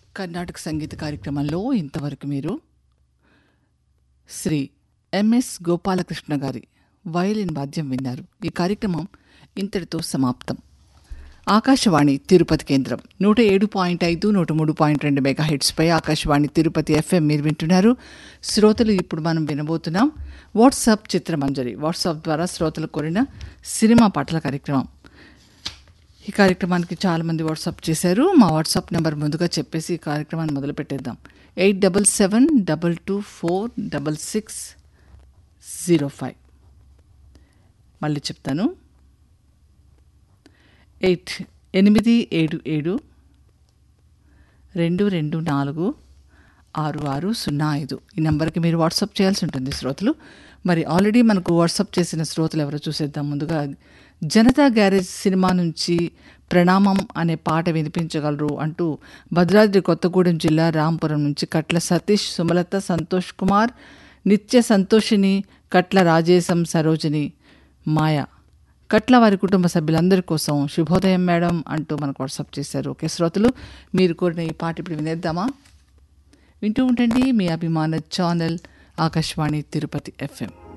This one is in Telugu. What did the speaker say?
కర్ణాటక సంగీత కార్యక్రమంలో ఇంతవరకు మీరు శ్రీ ఎంఎస్ గోపాలకృష్ణ గారి వయలిన్ వాద్యం విన్నారు ఈ కార్యక్రమం ఇంతటితో సమాప్తం ఆకాశవాణి తిరుపతి కేంద్రం నూట ఏడు పాయింట్ ఐదు నూట మూడు పాయింట్ రెండు మెగా హెడ్స్పై ఆకాశవాణి తిరుపతి ఎఫ్ఎం మీరు వింటున్నారు శ్రోతలు ఇప్పుడు మనం వినబోతున్నాం వాట్సాప్ చిత్రమంజరి వాట్సాప్ ద్వారా శ్రోతలు కోరిన సినిమా పాటల కార్యక్రమం ఈ కార్యక్రమానికి చాలామంది వాట్సాప్ చేశారు మా వాట్సాప్ నెంబర్ ముందుగా చెప్పేసి ఈ కార్యక్రమాన్ని మొదలు పెట్టేద్దాం eight double seven double two four double six zero five మళ్ళీ చెప్తాను ఎయిట్ ఎనిమిది ఏడు ఏడు రెండు రెండు నాలుగు ఆరు ఆరు సున్నా ఐదు ఈ నెంబర్కి మీరు వాట్సాప్ చేయాల్సి ఉంటుంది శ్రోతలు మరి ఆల్రెడీ మనకు వాట్సాప్ చేసిన శ్రోతలు ఎవరో చూసేద్దాం ముందుగా జనతా గ్యారేజ్ సినిమా నుంచి ప్రణామం అనే పాట వినిపించగలరు అంటూ భద్రాద్రి కొత్తగూడెం జిల్లా రాంపురం నుంచి కట్ల సతీష్ సుమలత సంతోష్ కుమార్ నిత్య సంతోషిని కట్ల రాజేశం సరోజిని మాయ కట్ల వారి కుటుంబ సభ్యులందరి కోసం శుభోదయం మేడం అంటూ మనకు వాట్సాప్ చేశారు ఓకే శ్రోతలు మీరు కోరిన ఈ పాట ఇప్పుడు వినేద్దామా వింటూ ఉండండి మీ అభిమాన ఛానల్ ఆకాశవాణి తిరుపతి ఎఫ్ఎం